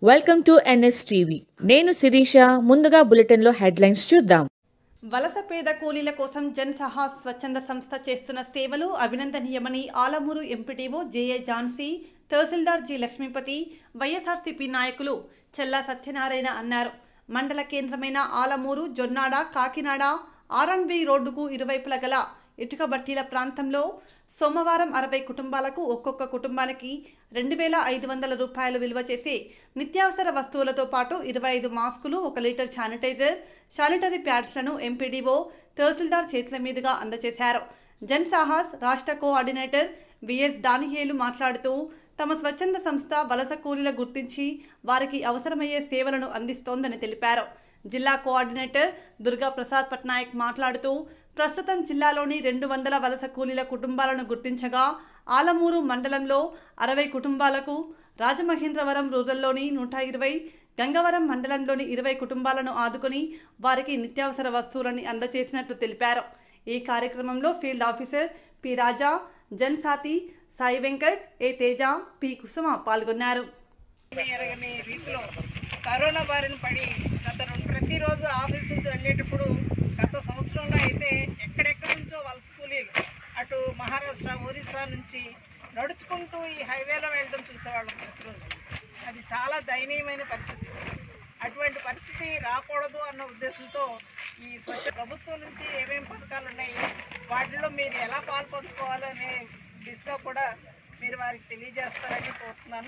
welcome to NS TV నేను శిరీష ముందుగా బులెటిన్లో హెడ్లైన్స్ చూద్దాం వలస పేద కూలీల కోసం జన్ సహా స్వచ్ఛంద సంస్థ చేస్తున్న సేవలు అభినందనీయమని Alamuru MPTO J A Jhansi tahsildar G Lakshmipathi YSRCP నాయకులు చెల్లా సత్యనారాయణ అన్నారు మండల కేంద్రమైన ఆలమూరు జొన్నాడ కాకినాడ ఆర్ఎన్బి రోడ్డుకు ఇరువైపుల గల ఇటుక బట్టీల ప్రాంతంలో సోమవారం అరవై కుటుంబాలకు ఒక్కొక్క కుటుంబానికి రెండు వేల ఐదు వందల రూపాయలు విలువ చేసే నిత్యావసర వస్తువులతో పాటు ఇరవై ఐదు మాస్కులు ఒక లీటర్ శానిటైజర్ శానిటరీ ప్యాడ్స్లను ఎంపీడీఓ తహసీల్దార్ చేతుల మీదుగా అందజేశారు జన్ సాహస్ రాష్ట్ర కోఆర్డినేటర్ విఎస్ దానియేలు మాట్లాడుతూ తమ స్వచ్ఛంద సంస్థ వలస కూలీల గుర్తించి వారికి అవసరమయ్యే సేవలను అందిస్తోందని తెలిపారు జిల్లా కోఆర్డినేటర్ దుర్గా ప్రసాద్ పట్నాయక్ మాట్లాడుతూ ప్రస్తుతం జిల్లాలోని రెండు వందల వలస కూలీల కుటుంబాలను గుర్తించగా ఆలమూరు మండలంలో అరవై కుటుంబాలకు రాజమహేంద్రవరం రూరల్లోని నూట ఇరవై గంగవరం మండలంలోని ఇరవై కుటుంబాలను ఆదుకొని వారికి నిత్యావసర వస్తువులని అందజేసినట్లు తెలిపారు ఈ కార్యక్రమంలో field officer P Raja Jan Sathi Sai Venkat A Teja P Kusuma పాల్గొన్నారు ఎరగని రీతిలో కరోనా బారిన పడి గత రెండు ప్రతిరోజు ఆఫీస్ నుంచి వెళ్ళేటప్పుడు గత సంవత్సరంలో అయితే ఎక్కడెక్కడి నుంచో వలస కూలీలు అటు మహారాష్ట్ర ఒరిస్సా నుంచి నడుచుకుంటూ ఈ హైవేలో వెళ్ళడం చూసేవాళ్ళం ప్రతిరోజు అది చాలా దయనీయమైన పరిస్థితి అటువంటి పరిస్థితి రాకూడదు అన్న ఉద్దేశంతో ఈ స్వచ్ఛ ప్రభుత్వం నుంచి ఏమేమి పథకాలు ఉన్నాయి వాటిలో మీరు ఎలా పాల్పంచుకోవాలనే దిశగా కూడా మీరు వారికి తెలియజేస్తారని కోరుతున్నాను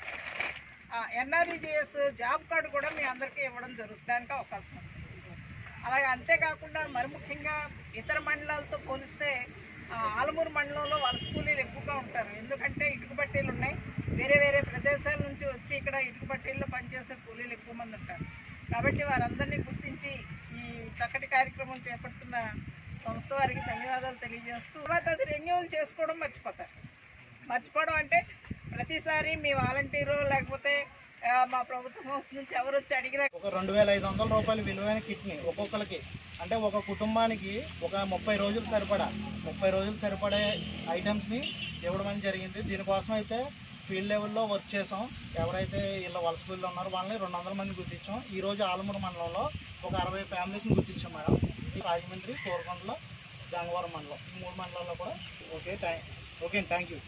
ఎన్ఆర్ఈజిఎస్ జాబ్ కార్డు కూడా మీ అందరికీ ఇవ్వడం జరుగుతుంది దానికి అవకాశం ఉంది అలాగే అంతేకాకుండా మరి ముఖ్యంగా ఇతర మండలాలతో పోలిస్తే ఆ, ఆలమూరు మండలంలో వలస కూలీలు ఎక్కువగా ఉంటారు ఎందుకంటే ఇటుక బట్టీలు ఉన్నాయి వేరే వేరే ప్రదేశాల నుంచి వచ్చి ఇక్కడ ఇటుక బట్టీల్లో పనిచేసే కూలీలు ఎక్కువ మంది ఉంటారు కాబట్టి వారందరినీ గుర్తించి ఈ చక్కటి కార్యక్రమం చేపడుతున్న సంస్థ వారికి ధన్యవాదాలు తెలియజేస్తూ తర్వాత అది రెన్యూవల్ చేసుకోవడం మర్చిపోతారు మర్చిపోవడం అంటే ప్రతిసారి మీ వాలంటీరు లేకపోతే ఆ, మా ప్రభుత్వ సంస్థ నుంచి ఎవరు వచ్చి అడిగినా ఒక రెండు వేల ఐదు వందల రూపాయలు విలువైన కిట్ని ఒక్కొక్కరికి అంటే ఒక కుటుంబానికి ఒక ముప్పై రోజులు సరిపడా ముప్పై రోజులు సరిపడే ఐటమ్స్ని ఇవ్వడం అనేది జరిగింది దీనికోసం అయితే ఫీల్డ్ లెవెల్లో వర్క్ చేసాం ఎవరైతే వీళ్ళ వలస కూలీలు ఉన్నారో వాళ్ళని రెండు వందల మంది గుర్తించాం ఈ రోజు ఆలమూరు మండలంలో ఒక అరవై ఫ్యామిలీస్ని గుర్తించాం మేడం ఈ రాజమండ్రి కోరకొండలో గంగవరం మండలం ఈ మూడు మండలాల్లో కూడా okay thank okay thank you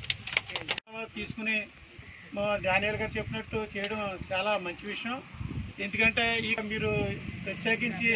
తీసుకుని మా డానియల్ గారు చెప్పినట్టు చేయడం చాలా మంచి విషయం ఎందుకంటే ఈ మీరు ప్రత్యేకించి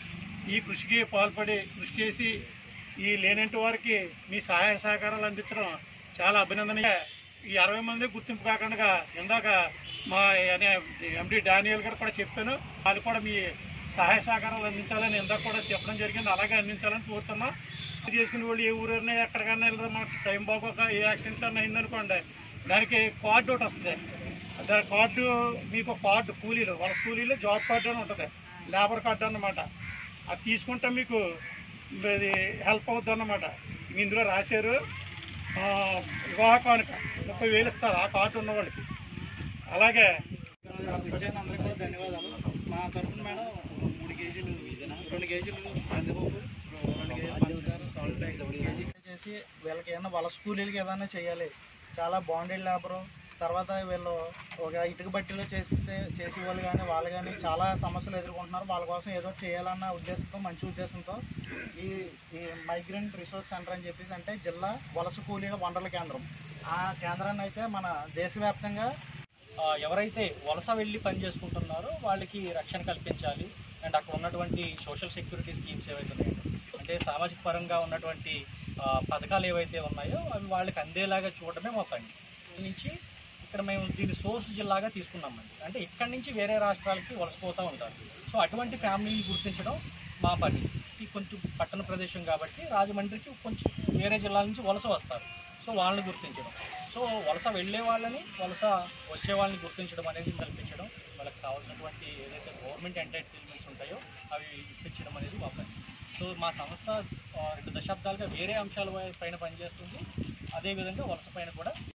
ఈ కృషికి పాల్పడి కృషి చేసి ఈ లేనంటి వారికి మీ సహాయ సహకారాలు అందించడం చాలా అభినందనీయ ఈ అరవై మంది గుర్తింపు కాకుండా ఇందాక మా ఎండి డానియల్ గారు కూడా చెప్పాను వాళ్ళు కూడా మీ సహాయ సహకారాలు అందించాలని ఇందాక కూడా చెప్పడం జరిగింది అలాగే అందించాలని కోరుతున్నాం చేసుకునే వాళ్ళు ఏ ఊరైనా ఎక్కడికైనా వెళ్దాం మనకు టైం బాగోక ఏ యాక్సిడెంట్ అన్నా అయిందనుకోండి దానికి కార్డు ఒకటి వస్తుంది దాని కార్డు మీకు ఒక కార్డు కూలీలు వలస కూలీలు జాబ్ కార్డు అని ఉంటుంది లేబర్ కార్డు అన్నమాట అది తీసుకుంటే మీకు ఇది హెల్ప్ అవుతుంది అన్నమాట ఇందులో రాశారు ఆ, వివాహ కానుక ముప్పై వేలు ఇస్తారు ఆ కార్డు ఉన్న వాళ్ళకి అలాగే వచ్చాను అందరికీ కూడా ధన్యవాదాలు మా తరఫున మేడం మూడు కేజీలు రెండు కేజీలు కందిపప్పు రెండు కేజీలు పంచదార సాల్ట్ కేజీ చేసి వీళ్ళకి ఏమైనా వలస కూలీలకి ఏదైనా చేయాలి చాలా బాండెడ్ లేబరు తర్వాత వీళ్ళు ఒక ఇటుక బట్టీలో చేస్తే చేసేవాళ్ళు కానీ వాళ్ళు కానీ చాలా సమస్యలు ఎదుర్కొంటున్నారు వాళ్ళ కోసం ఏదో చేయాలన్న ఉద్దేశంతో మంచి ఉద్దేశంతో ఈ ఈ మైగ్రెంట్ రిసోర్స్ సెంటర్ అని చెప్పేసి అంటే జిల్లా వలస కూలీల వనరుల కేంద్రం ఆ కేంద్రాన్ని అయితే మన దేశవ్యాప్తంగా ఆ, ఎవరైతే వలస వెళ్ళి పని చేసుకుంటున్నారో వాళ్ళకి రక్షణ కల్పించాలి అండ్ అక్కడ ఉన్నటువంటి సోషల్ సెక్యూరిటీ స్కీమ్స్ ఏవైతే ఉన్నాయో అంటే సామాజిక పరంగా ఉన్నటువంటి ఆ, పథకాలు ఏవైతే ఉన్నాయో అవి వాళ్ళకి అందేలాగా చూడటమే మా పని దీని నుంచి ఇక్కడ మేము దీన్ని సోర్స్ జిల్లాగా తీసుకున్నామండి అంటే ఇక్కడి నుంచి వేరే రాష్ట్రాలకి వలసపోతూ ఉంటారు సో అటువంటి ఫ్యామిలీని గుర్తించడం మా పని ఇది కొంచెం పట్టణ ప్రదేశం కాబట్టి రాజమండ్రికి కొంచెం వేరే జిల్లాల నుంచి వలస వస్తారు సో వాళ్ళని గుర్తించడం సో వలస వెళ్ళే వాళ్ళని వలస వచ్చే వాళ్ళని గుర్తించడం అనేది కల్పించడం వాళ్ళకి కావాల్సినటువంటి ఏదైతే గవర్నమెంట్ ఎంటైటిల్మెంట్స్ ఉంటాయో అవి ఇప్పించడం అనేది మా పని సో మా సంస్థ ఆ, రెండు దశాబ్దాలుగా వేరే అంశాల పై- పైన పనిచేస్తుంది అదేవిధంగా వలస పైన కూడా